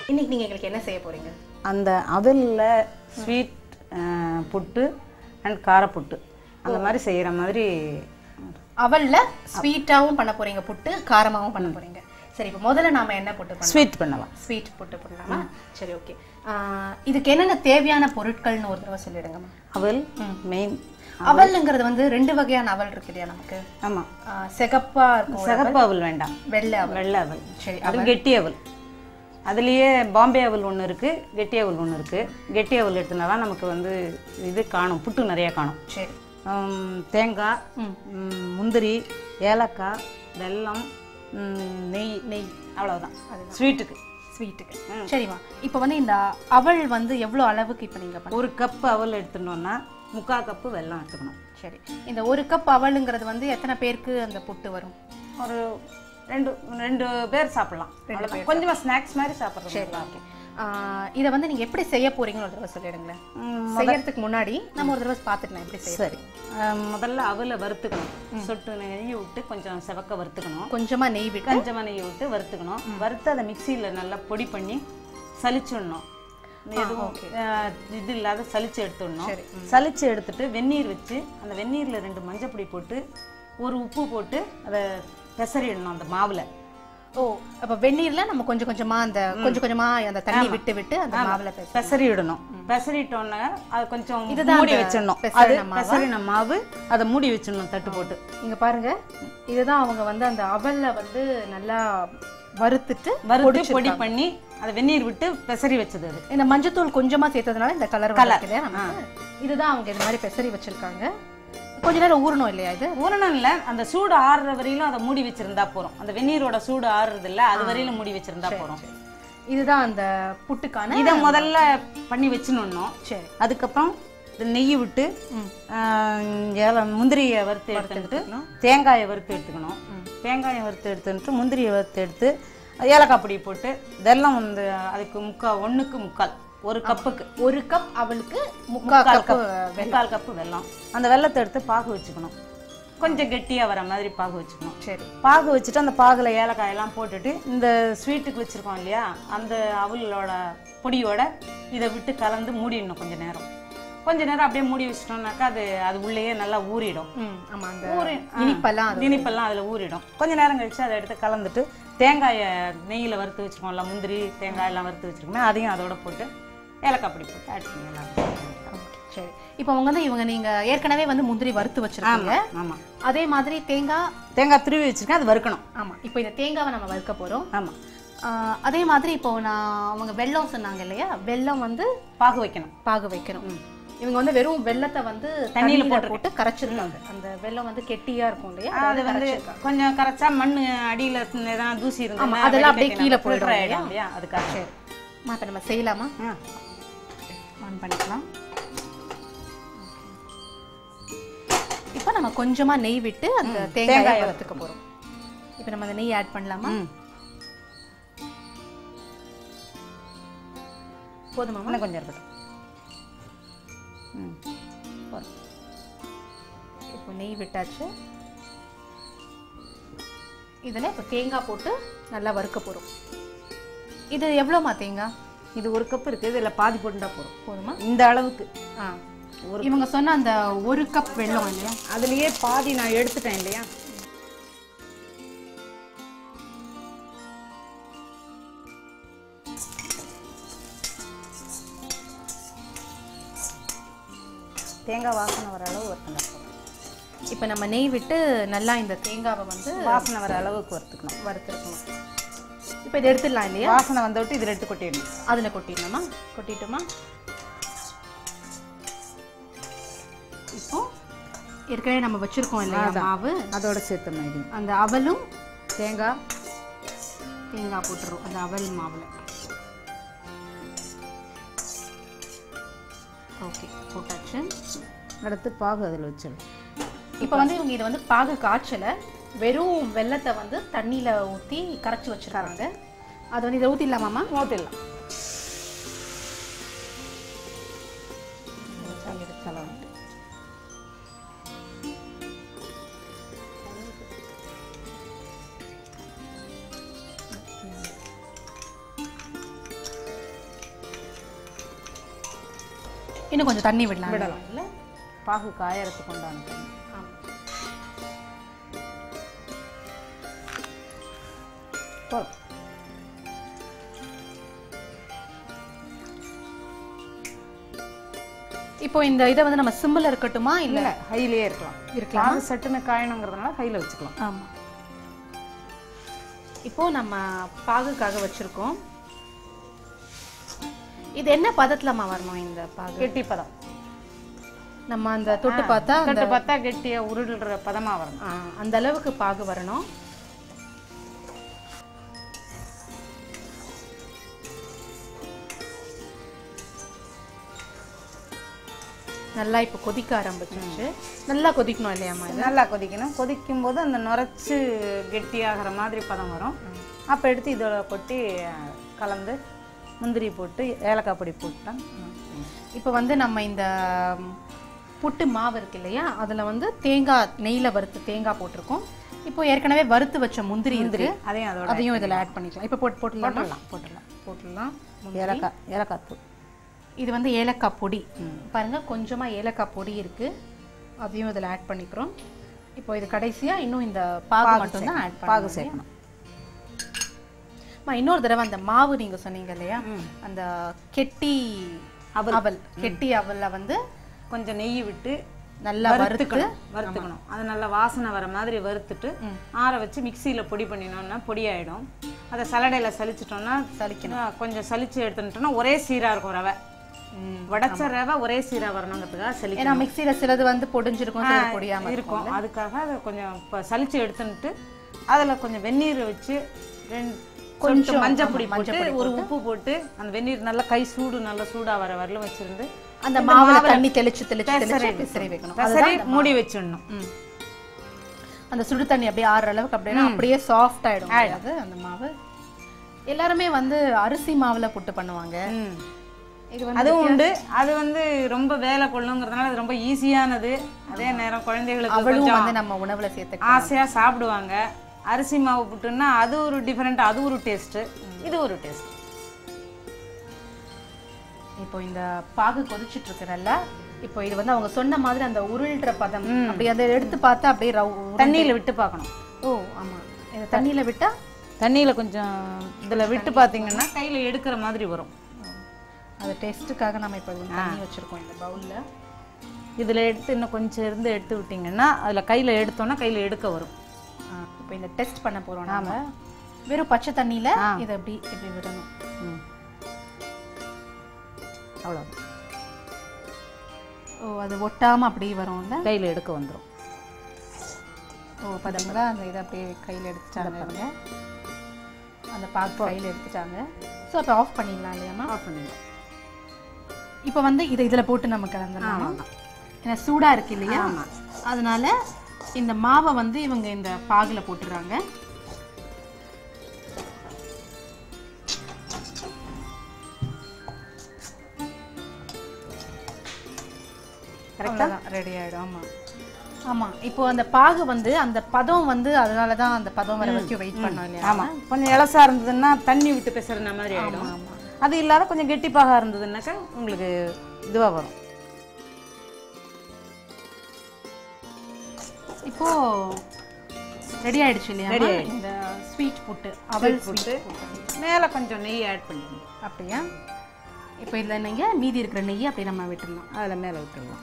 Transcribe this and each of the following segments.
இன்னைக்கு நீங்க எங்களுக்கு என்ன செய்ய போறீங்க அந்த அவலில் ஸ்வீட் புட்டு அண்ட் காரப்புட்டு அந்த மாதிரி செய்கிற மாதிரி அவல்ல ஸ்வீட்டாவும் பண்ண போறீங்க புட்டு காரமாவும் பண்ண போறீங்க சரி இப்போ முதல்ல நாம என்ன புட்டு பண்ணலாம் ஸ்வீட் பண்ணலாம் ஸ்வீட் புட்டு பண்ணலாமா சரி ஓகே இதுக்கு என்னென்ன தேவையான பொருட்கள்னு ஒரு தடவை சொல்லிடுங்கம்மா அவல் மெயின் அவல்ங்கிறது வந்து ரெண்டு வகையான அவல் இருக்கு இல்லையா நமக்கு ஆமாம் ஆ, சிகப்பா இருக்கும் ஒரு சிகப்பு அவல் வேண்டாம் வெள்ளை அவல் வெள்ளை அவல் சரி அது கெட்டி அவல் அதுலேயே பாம்பே அவல் ஒன்று இருக்குது கெட்டி அவல் ஒன்று இருக்குது கெட்டி அவல் எடுத்துனா தான் நமக்கு வந்து இது காணும் புட்டு நிறைய காணும் சரி ஆம், தேங்காய் ம், முந்திரி ஏலக்காய் வெல்லம் ம், நெய் நெய் அவ்வளவுதான் ஸ்வீட்டுக்கு ஸ்வீட்டுக்கு சரிம்மா இப்போ வந்து இந்த அவல் வந்து எவ்வளோ அளவுக்கு இப்போ நீங்க பண்ண ஒரு கப் அவல் எடுத்துட்டோம்னா முக்கால் கப்பு வெல்லம் எடுத்துக்கணும் சரி இந்த ஒரு கப் அவலுங்கிறது வந்து எத்தனை பேருக்கு அந்த புட்டு வரும் ஒரு ரெண்டு ரெண்டு பேர் சாப்பிடலாம் அவ்வளவுதான். கொஞ்சமா ஸ்நாக்ஸ் மாதிரி சாப்பிட்றது ஓகே இதை வந்து நீங்க எப்படி செய்ய போறீங்கன்னு ஒரு தடவை சொல்லிடுங்களேன் செய்யறதுக்கு முன்னாடி நம்ம ஒரு தடவை பார்த்துக்கலாம் எப்படி செய்ய சரி ஆம், முதல்ல அவலை வறுத்துக்கணும் சொட்டு நெய் விட்டு கொஞ்சம் செவக்க வறுத்துக்கணும் கொஞ்சமா நெய் விட்டு கொஞ்சமாக நெய் விட்டு வறுத்துக்கணும் வறுத்து அதை மிக்சியில் நல்லா பொடி பண்ணி சலிச்சிடணும் எதுவும் அஹ், இது இல்லாத சலிச்சு எடுத்துடணும் சலிச்சு எடுத்துட்டு வெந்நீர் வச்சு அந்த வெந்நீரில் ரெண்டு மஞ்சப்பொடி போட்டு ஒரு உப்பு போட்டு அதை பெசறிடணும் அந்த மாவில் ஓ அப்ப வெந்நீர்ல நம்ம கொஞ்சம் கொஞ்சமா அந்த கொஞ்சம் கொஞ்சமா அந்த தண்ணி விட்டு விட்டு அந்த மாவுல பேச பெசறி விடணும் பெசறிட்டோன்னே அது கொஞ்சம் இதுதான் மூடி அந்த வச்சிடணும் அது பெசறின மாவா? பெசறின மாவு அதை மூடி வச்சிடணும் தட்டு போட்டு இங்க பாருங்க இதுதான் அவங்க வந்து அந்த அவல்ல வந்து நல்லா வறுத்துட்டு வறுத்து பொடி பண்ணி அதை வெந்நீர் விட்டு பெசறி வச்சது அது இந்த மஞ்சத்தூள் கொஞ்சமா சேர்த்ததுனால இந்த கலர் கலர் இல்லையா நமக்கு இதுதான் அவங்க இது மாதிரி பெசரி வச்சிருக்காங்க கொஞ்ச நேரம் ஊறணும் இல்லையா இது ஊறணும் இல்ல அந்த சூடு ஆறுற வரையிலும் அதை மூடி வச்சிருந்தா போறோம் அந்த வெந்நீரோட சூடு ஆறுறது இல்ல அது வரையிலும் மூடி வச்சிருந்தா போறோம் இதுதான் அந்த புட்டுக்கான இதை முதல்ல பண்ணி வச்சுனோம் சரி அதுக்கப்புறம் இது நெய் விட்டு ஆஹ், ஏல முந்திரியை வறுத்து எடுத்துட்டு தேங்காயை வறுத்து எடுத்துக்கணும் தேங்காயை வறுத்து எடுத்துட்டு முந்திரியை வறுத்து எடுத்து ஏலக்காய் பொடி போட்டு வெல்லம் வந்து அதுக்கு முக்கால் ஒண்ணுக்கு முக்கால் ஒரு கப்புக்கு ஒரு கப் அவளுக்கு முக்கால் முக்கால் கப் கப் முக்கால் கப்பு வெல்லம் அந்த வெல்லத்தை எடுத்து பாகு வச்சுக்கணும் கொஞ்சம் கெட்டியா வர மாதிரி பாகு வச்சுக்கணும் சரி பாகு வச்சுட்டு அந்த பாகுல ஏலக்காய் எல்லாம் போட்டுட்டு இந்த ஸ்வீட்டுக்கு வச்சிருக்கோம் இல்லையா அந்த அவலோட பொடியோட இதை விட்டு கலந்து மூடிடணும் கொஞ்ச நேரம் கொஞ்ச நேரம் அப்படியே மூடி வச்சிட்டோம்னாக்கா அது அது உள்ளேயே நல்லா ஊறிடும் ம் ஆமா அந்த ஊறி ஆ, இனிப்பெல்லாம் அது இனிப்பெல்லாம் அதுல ஊறிடும் கொஞ்ச நேரம் கழிச்சு அதை எடுத்து கலந்துட்டு தேங்காயை நெய்யில வறுத்து வச்சிருக்கோம்ல முந்திரி தேங்காய் எல்லாம் வறுத்து வச்சிருக்கோமே அதையும் அதோட போட்டு ஏலக்காய் பொடி போட்டு ஆட் பண்ணிடலாம் சரி இப்போ அவங்க வந்து இவங்க நீங்க ஏற்கனவே வந்து முந்திரி வறுத்து வச்சிருக்கீங்க ஆமா அதே மாதிரி தேங்காய் தேங்காய் துருவி வச்சிருக்கேன் அது வறுக்கணும் ஆமா இப்போ இந்த தேங்காவை நம்ம வறுக்க போறோம் ஆமா ஆஹ் அதே மாதிரி இப்போ நான் அவங்க வெல்லம் சொன்னாங்க இல்லையா வெல்லம் வந்து பாகு வைக்கணும் பாகு வைக்கணும் இவங்க வந்து வெறும் வெல்லத்தை வந்து தண்ணியில தண்ணியில போட்டு கரைச்சிருக்காங்க அந்த வெல்லம் வந்து கெட்டியா இருக்கும் இல்லையா அது வந்து கொஞ்சம் கரைச்சா மண்ணு அடியில எதனா தூசி ஆமா, இருந்தா அதெல்லாம் அப்படியே கீழே போயிடும் ஆயிடும் இல்லையா அதுக்காக சரி அம்மா, இப்ப நம்ம செய்யலாமா ஆ. ஆன் பண்ணிக்கலாம் இப்போ நம்ம கொஞ்சமா நெய் விட்டு அந்த தேங்காயை வறுத்துக்க போறோம் இப்போ நம்ம அந்த நெய் ஆட் பண்ணலாமா ம். போதுமாமா இன்னும் கொஞ்சம் இருக்கட்டும் ம் போதும். இப்போ நெய் விட்டாச்சு இதில் இப்போ தேங்காய் போட்டு நல்லா வறுக்க போறோம் இது எவ்வளோமா தேங்காய் இது ஒரு கப் இருக்கு இதுல பாதி போட்டுட்டா போதும் போதுமா இந்த அளவுக்கு ஆ இவங்க சொன்ன அந்த ஒரு கப் வெல்லம் இல்லையா அதுலயே பாதி நான் எடுத்துட்டேன் இல்லையா தேங்காய் வாசனை வர அளவு வறுத்துங்க இப்போ நம்ம நெய் விட்டு நல்லா இந்த தேங்காவை வந்து வாசனை வர அளவுக்கு வறுத்துக்கணும் வறுத்துருக்கணும் இப்போ இதை எடுத்துடலாம் இல்லையா வாசனை வந்த விட்டு இதில் எடுத்து கொட்டிடணும் அதில் கொட்டிடணுமா கொட்டிட்டோமா இப்போ ஏற்கனவே நம்ம வச்சிருக்கோம் இல்லையா மாவு அதோட சேர்த்துடணும் இது அந்த அவலும் தேங்காய் தேங்காய் போட்டுரும் அந்த அவல் மாவில் ஓகே போட்டாச்சு அடுத்து பாகு அதில் வச்சிடணும் இப்போ வந்து இவங்க இதை வந்து பாகு காய்ச்சல வெறும் வெல்லத்தை வந்து தண்ணியில் ஊற்றி கரைச்சி வச்சிருக்காங்க அது வந்து இதை ஊற்றிடலாமாம்மா ஊற்றிடலாம் எடுத்துலாம் இன்னும் கொஞ்சம் தண்ணி விடலாம் விடலாம். இல்லை பாகு காயறதுக்கு உண்டான தண்ணி. போதும். இப்போ இந்த இதை வந்து நம்ம சிம்மில் இருக்கட்டுமா இல்லை இல்ல ஹைலயே இருக்கலாம் இருக்கலாம் பாகு சட்டுன்னு காயணுங்கிறதுனால ஹைல வச்சுக்கலாம் ஆமாம் இப்போ நம்ம பாகுக்காக வச்சிருக்கோம் இது என்ன பதத்துலமா வரணும் இந்த பாகு கெட்டி பதம் நம்ம அந்த தொட்டு பார்த்தா அந்த தொட்டு பார்த்தா கெட்டியா உருள்ற பதமா வரணும் ஆ, அந்த அளவுக்கு பாகு வரணும் நல்லா இப்போ கொதிக்க ஆரம்பிச்சிருச்சு நல்லா கொதிக்கணும் இல்லையாம்மா இது நல்லா கொதிக்கணும் கொதிக்கும் போது அந்த நுரைச்சு கெட்டியாகிற மாதிரி பதம் வரும் அப்போ எடுத்து இதோட கொட்டி அஹ், கலந்து முந்திரி போட்டு ஏலக்காய் பொடி போட்டா இப்போ வந்து நம்ம இந்த ம், புட்டு மாவு இருக்கு இல்லையா அதில் வந்து தேங்காய் நெய்யில் வறுத்து தேங்காய் போட்டிருக்கோம் இப்போ ஏற்கனவே வறுத்து வச்ச முந்திரி இருக்கு அதையும் அதோட அதையும் இதில் ஆட் பண்ணிக்கலாம் இப்போ போட்டு போட்டுடலாம் போட்டுடலாம் போட்டுடலாம் போட்டுடலாம் ஏலக்காய் ஏலக்காய் தூள் இது வந்து ஏலக்காய் பொடி பாருங்க கொஞ்சமா ஏலக்காய் பொடி இருக்கு அதையும் இதில் ஆட் பண்ணிக்கிறோம் இப்போ இது கடைசியா இன்னும் இந்த பாகு மட்டும் தான் ஆட் பாகு சேர்க்கணும் அம்மா இன்னொரு தடவை அந்த மாவு நீங்க சொன்னீங்க இல்லையா அந்த கெட்டி அவல் கெட்டி அவல்ல வந்து கொஞ்சம் நெய் விட்டு நல்லா வறுத்து வறுத்துக்கணும் வறுத்துக்கணும் அது நல்லா வாசனை வர மாதிரி வறுத்துட்டு ஆற வச்சு மிக்சியில பொடி பண்ணினோம்னா பொடி ஆயிடும் அதை சலடையில சலிச்சிட்டோம்னா சலிக்கணும் கொஞ்சம் சலிச்சு எடுத்துட்டோம்னா ஒரே சீரா இருக்கும் ரவை வடைச்ச ரவை ஒரே சீரா வரணுங்கிறதுக்காக சலிக்கணும் ஏன்னா மிக்சியில சிலது வந்து பொடிஞ்சிருக்கும் சிலது பொடியாம இருக்கும் இருக்கும் அதுக்காக அதை கொஞ்சம் இப்போ சலிச்சு எடுத்துட்டு அதுல கொஞ்சம் வெந்நீர் வச்சு ரெண்டு கொஞ்சம் மஞ்சள் பொடி போட்டு ஒரு உப்பு போட்டு அந்த வெந்நீர் நல்லா கை சூடு நல்லா சூடா வர வரல வச்சிருந்து அந்த மாவுல தண்ணி தெளிச்சு தெளிச்சு தெளிச்சு பிசறி வைக்கணும் சரி மூடி வச்சிடணும் ம். அந்த சுடு தண்ணி அப்படியே ஆறுற அளவுக்கு அப்படியே அப்படியே சாஃப்ட் ஆயிடும் அது அந்த மாவு எல்லாருமே வந்து அரிசி மாவுல புட்டு பண்ணுவாங்க ம். இது வந்து அதுவும் உண்டு அது வந்து ரொம்ப வேலை கொள்ளுங்கிறதுனால அது ரொம்ப ஈஸியானது அதே நேரம் குழந்தைகளுக்கு அவளும் கொஞ்சம் வந்து நம்ம உணவுல சேர்த்து ஆசையா சாப்பிடுவாங்க அரிசி மாவு புட்டுன்னா அது ஒரு டிஃபரெண்ட் அது ஒரு டேஸ்ட் இது ஒரு டேஸ்ட் இப்போ இந்த பாகு கொதிச்சிட்டு இருக்கறல்ல இப்போ இது வந்து அவங்க சொன்ன மாதிரி அந்த உருள்ற பதம் அப்படி அதை எடுத்து பார்த்தா அப்படியே ரவு தண்ணியில விட்டு பார்க்கணும் ஓ ஆமா இதை தண்ணியில விட்டா தண்ணியில கொஞ்சம் இதுல விட்டு பார்த்தீங்கன்னா கையில எடுக்கிற மாதிரி வரும் அது டேஸ்ட்டுக்காக நம்ம இப்போ இது தண்ணி வச்சிருக்கோம் இந்த பவுல்ல இதுல எடுத்து இன்னும் கொஞ்சம் இருந்து எடுத்து விட்டீங்கன்னா அதுல கையில எடுத்தோம்னா கையில எடுக்க வரும் இப்போ இந்த டெஸ்ட் பண்ண போறோம் நாம வெறும் பச்சை தண்ணியில இதை அப்படி இப்படி விடணும் ம். அவ்வளோ ஓ அது ஒட்டாம அப்படியே வரும்ல கையில எடுக்க வந்துரும் ஓ பதங்களா அந்த இதை அப்படியே கையில எடுத்துட்டாங்க பாருங்க அந்த பாக்கு கையில எடுத்துட்டாங்க ஸோ அப்போ ஆஃப் பண்ணிடலாம் இல்லையாம்மா ஆஃப் பண்ணிடலாம் இப்போ வந்து இதை இதுல போட்டு நம்ம கலந்துடலாம் ஏன்னா சூடா இருக்கு இல்லையா அதனால இந்த மாவை வந்து இவங்க இந்த பாகுல போட்டுறாங்க கரெக்டாக ரெடி ஆயிடும் ஆமா ஆமா இப்போ அந்த பாகு வந்து அந்த பதம் வந்து அதனால தான் அந்த பதம் வர வரைக்கும் வெயிட் பண்ணோம் இல்லையா ஆமா கொஞ்சம் இலசா இருந்ததுன்னா தண்ணி விட்டு பேசுற மாதிரி ஆயிடும் அது இல்லாத கொஞ்சம் கெட்டிப்பாக இருந்ததுன்னாக்கா உங்களுக்கு இதுவா வரும் இப்போ ரெடி ஆயிடுச்சு இல்லையா இந்த ஸ்வீட் புட்டு அவல் போட்டு மேல கொஞ்சம் நெய் ஆட் பண்ணிக்கணும் அப்படியா இப்போ இதில் நீங்கள் மீதி இருக்கிற நெய்யை அப்படியே நம்ம விட்டுடலாம் அதுல மேல விட்டுடலாம்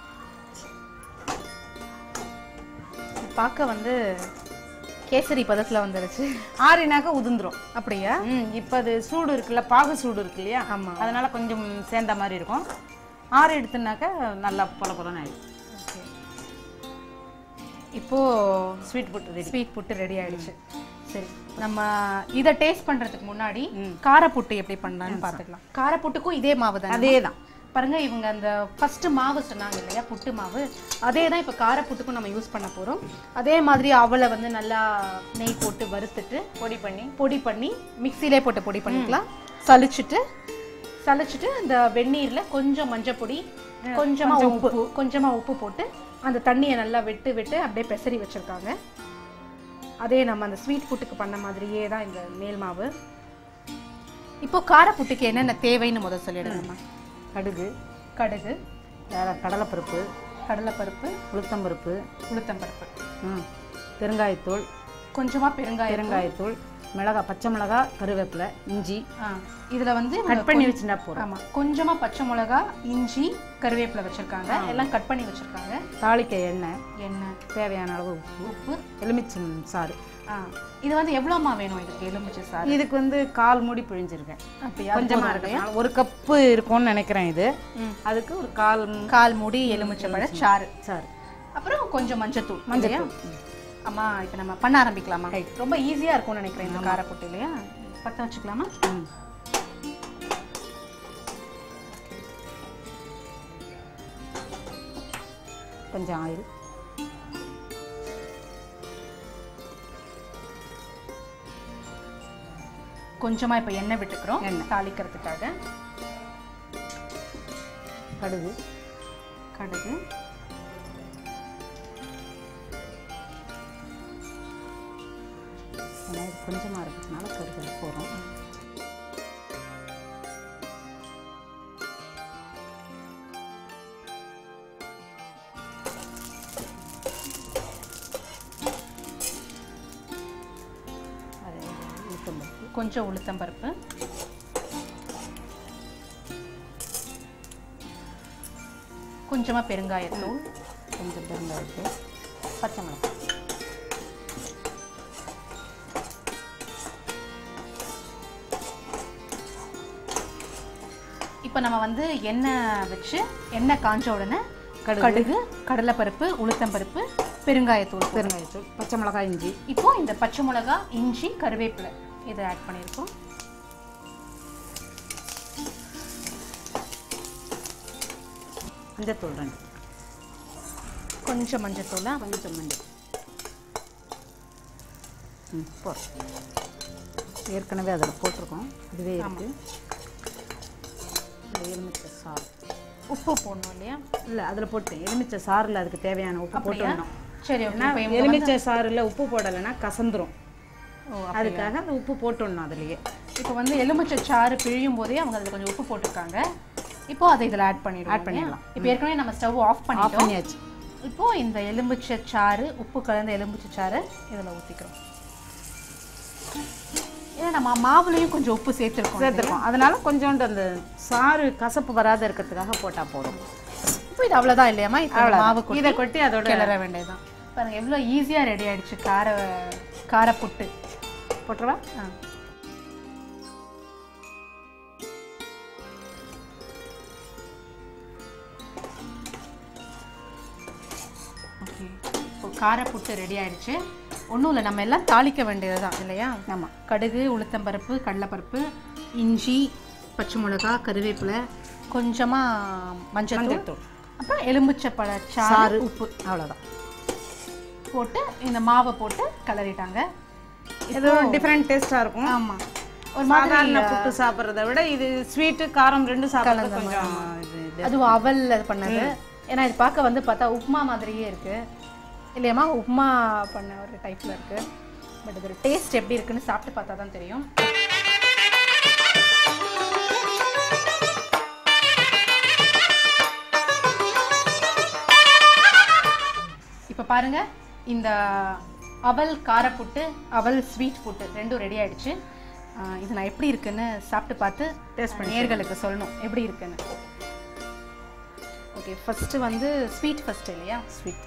பார்க்க வந்து கேசரி பதத்தில் வந்துருச்சு ஆறினாக்க உதிர்ந்துரும் அப்படியா ம் இப்போ அது சூடு இருக்குல்ல பாகு சூடு இருக்கு இல்லையா ஆமா. அதனால கொஞ்சம் சேர்ந்த மாதிரி இருக்கும் ஆறு எடுத்துனாக்க நல்லா பொல பொலன்னு ஆயிடும் இப்போ sweet puttu ready sweet puttu ready ஆயிடுச்சு சரி நம்ம இதை டேஸ்ட் பண்றதுக்கு முன்னாடி காரப்புட்டு எப்படி பண்ணலாம்னு பார்த்துக்கலாம் காரப்புட்டுக்கும் இதே மாவு தான் அதே தான் பாருங்க இவங்க அந்த ஃபர்ஸ்ட் மாவு சொன்னாங்க இல்லையா புட்டு மாவு அதே தான் இப்போ காரப்புட்டுக்கும் நம்ம யூஸ் பண்ண போறோம் அதே மாதிரி அவளை வந்து நல்லா நெய் போட்டு வறுத்துட்டு பொடி பண்ணி பொடி பண்ணி மிக்சிலே போட்டு பொடி பண்ணிக்கலாம் சலிச்சுட்டு சலிச்சுட்டு அந்த வெந்நீர்ல கொஞ்சம் மஞ்சள் பொடி கொஞ்சமா உப்பு கொஞ்சமா உப்பு போட்டு அந்த தண்ணியை நல்லா விட்டு விட்டு அப்படியே பெசரி வச்சிருக்காங்க அதே நம்ம அந்த ஸ்வீட் புட்டுக்கு பண்ண மாதிரியே தான் இந்த மேல் மாவு இப்போ காரப்புட்டுக்கு என்னென்ன தேவைன்னு முதல் சொல்லிடுங்கம்மா கடுகு கடுகு வேற கடலைப்பருப்பு கடலைப்பருப்பு உளுத்தம்பருப்பு உளுத்தம்பருப்பு ம் பெருங்காயத்தூள் கொஞ்சமாக பெருங்காயம் பெருங்காயத்தூள் மிளகாய் பச்சை மிளகாய் கருவேப்பிலை இஞ்சி ஆ இதில் வந்து கட் பண்ணி வச்சுட்டா போதும் ஆமாம் கொஞ்சமாக பச்சை மிளகா இஞ்சி கருவேப்பிலை வச்சுருக்காங்க எல்லாம் கட் பண்ணி வச்சுருக்காங்க தாளிக்க எண்ணெய் எண்ணெய் தேவையான அளவு உப்பு உப்பு எலுமிச்சம் சாறு ஆ இது வந்து எவ்வளோமா வேணும் இதுக்கு எலுமிச்சை சாறு இதுக்கு வந்து கால் மூடி பிழிஞ்சிருக்கேன் அப்படியா கொஞ்சமா இருக்கு ஒரு கப்பு இருக்கும்னு நினைக்கிறேன் இது ம். அதுக்கு ஒரு கால் ம் கால் மூடி எலுமிச்சை பழ சாறு சாறு அப்புறம் கொஞ்சம் மஞ்சத்தூள் மஞ்சள் இல்லையா? அம்மா இப்போ நம்ம பண்ண ஆரம்பிக்கலாமா ரொம்ப ஈஸியாக இருக்கும்னு நினைக்கிறேன் இந்த காரப்பொட்டு இல்லையா பற்ற வச்சுக்கலாமா ம் கொஞ்சம் ஆயில் கொஞ்சமா இப்போ எண்ணெய் விட்டுக்கிறோம் எண்ணெய். தாளிக்கிறதுக்காக கடுகு கடுகு ஏன்னா இது கொஞ்சமாக இருக்கிறதுனால கடுகு போகிறோம் அது உளுத்தம்பருப்பு கொஞ்சம் உளுத்தம்பருப்பு கொஞ்சமா பெருங்காயத்தூள் கொஞ்சம் பெருங்காயத்தூள் பச்சை மிளகாய் இப்போ நம்ம வந்து எண்ணெய் வச்சு எண்ணெய் காஞ்ச உடனே கடுகு கடலைப்பருப்பு உளுத்தம்பருப்பு பெருங்காயத்தூள் போடுறோம். பெருங்காயத்தூள் பச்சை மிளகாய் இஞ்சி இப்போ இந்த பச்சை மிளகா இஞ்சி கருவேப்பிலை இதை ஆட் பண்ணியிருக்கோம் மஞ்சத்தூள் ரெண்டு கொஞ்சம் மஞ்சத்தூளா கொஞ்சம் மஞ்சள் ம் போதும் ஏற்கனவே அதில் போட்டிருக்கோம் இதுவே இருக்கு இந்த எலுமிச்சை சாறு உப்பு போடணும் இல்லையா இல்லை அதில் போட்டேன் எலுமிச்சை சாறில் அதுக்கு தேவையான உப்பு போட்டுடணும் சரி ஓகே இப்போ இவங்க எலுமிச்சை சாறில் உப்பு போடலைன்னா கசந்துரும் ஓ அதுக்காக அந்த உப்பு போட்டுடணும் அதுலேயே இப்போ வந்து எலுமிச்சை சாறு பிழியும் போதே அவங்க அதில் கொஞ்சம் உப்பு போட்டிருக்காங்க இப்போ அதை இதில் ஆட் பண்ணிடுவோம் Add பண்ணிடலாம். இப்போ ஏற்கனவே நம்ம ஸ்டவ் ஆஃப் ஆஃப் பண்ணிட்டோம் பண்ணியாச்சு இப்போ இந்த எலுமிச்சை சாறு உப்பு கலந்த எலுமிச்சை சாறு இதில் ஊற்றிக்கிறோம் ஏன்னா நம்ம மாவுலையும் கொஞ்சம் உப்பு சேர்த்துருக்கோம் சேர்த்துருக்கோம் அதனால கொஞ்சோண்டு அந்த சாறு கசப்பு வராத இருக்கிறதுக்காக போட்டால் போதும் இப்போ இது அவ்வளோதான் இல்லையாம்மா இப்போ இந்த மாவு கொட்டி இதை கொட்டி அதோட கிளற வேண்டியதுதான் பாருங்க எவ்வளோ ஈஸியாக ரெடி ஆயிடுச்சு கார காரப்புட்டு போட்டுருவா ஆ ஓகே இப்போ காரப்புட்டு ரெடி ஆயிடுச்சு ஒன்றும் இல்லை நம்ம எல்லாம் தாளிக்க வேண்டியது தான் இல்லையா ஆமாம் கடுகு உளுத்தம்பருப்பு கடலைப்பருப்பு இஞ்சி பச்சை மிளகா கருவேப்பிலை கொஞ்சமாக மஞ்சள் மஞ்சள்தூள். அப்புறம் எலுமிச்சை பழ சாறு உப்பு அவ்வளோதான் போட்டு இந்த மாவை போட்டு கிளறிட்டாங்க இது ஒரு டிஃப்ரெண்ட் டேஸ்ட்டாக இருக்கும் ஆமாம் ஒரு சாதாரண புட்டு சாப்பிட்றத விட இது ஸ்வீட்டு காரம் ரெண்டும் சாப்பிட்றது கொஞ்சம் இது இது அதுவும் அவல்ல இது பண்ணது ஏன்னா இது பார்க்க வந்து பார்த்தா உப்புமா மாதிரியே இருக்கு இல்லையாம்மா உப்புமா பண்ண ஒரு டைப்ல இருக்கு பட் இதோட டேஸ்ட் எப்படி இருக்குன்னு சாப்பிட்டு பார்த்தா தான் தெரியும் இப்போ பாருங்க இந்த அவல் காரப்புட்டு அவல் ஸ்வீட் புட்டு ரெண்டும் ரெடி ஆயிடுச்சு ஆஹ் இது நான் எப்படி இருக்குன்னு சாப்பிட்டு பார்த்து டேஸ்ட் பண்ணி நேர்களுக்கு சொல்லணும் எப்படி இருக்குன்னு ஓகே ஃபஸ்ட்டு வந்து ஸ்வீட் ஃபஸ்ட்டு இல்லையா ஸ்வீட்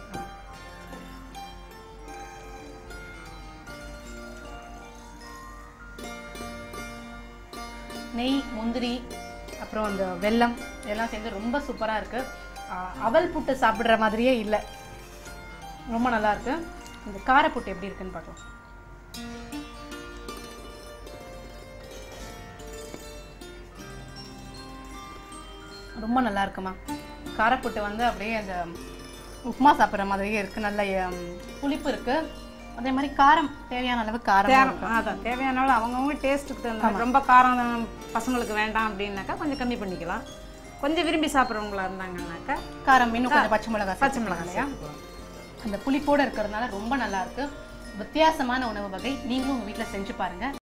நெய் முந்திரி அப்புறம் அந்த வெல்லம் இதெல்லாம் சேர்ந்து ரொம்ப சூப்பராக இருக்கு ஆஹ் அவல் புட்டு சாப்பிட்ற மாதிரியே இல்லை ரொம்ப நல்லா இருக்கு இந்த காரப்புட்டு எப்படி இருக்குன்னு பார்க்கலாம் ரொம்ப நல்லா இருக்குமா காரப்புட்டு வந்து அப்படியே அந்த உப்புமா சாப்பிட்ற மாதிரியே இருக்கு நல்ல ஹம், புளிப்பு இருக்கு அதே மாதிரி காரம் தேவையான அளவு காரம் தேவை அதான் தேவையான அளவு அவங்கவுங்க டேஸ்ட்டுக்கு தகுந்த மாதிரி. ரொம்ப காரம் பசங்களுக்கு வேண்டாம் அப்படின்னாக்கா கொஞ்சம் கம்மி பண்ணிக்கலாம் கொஞ்சம் விரும்பி சாப்பிட்றவங்களா இருந்தாங்கன்னாக்கா காரம் இன்னும் கொஞ்சம் பச்சை மிளகாய் பச்சை மிளகாய் இல்லையா சேர்த்துக்கலாம். அந்த புளிப்போட இருக்கிறதுனால ரொம்ப நல்லா இருக்கு வித்தியாசமான உணவு வகை நீங்களும் உங்க வீட்டில் செஞ்சு பாருங்க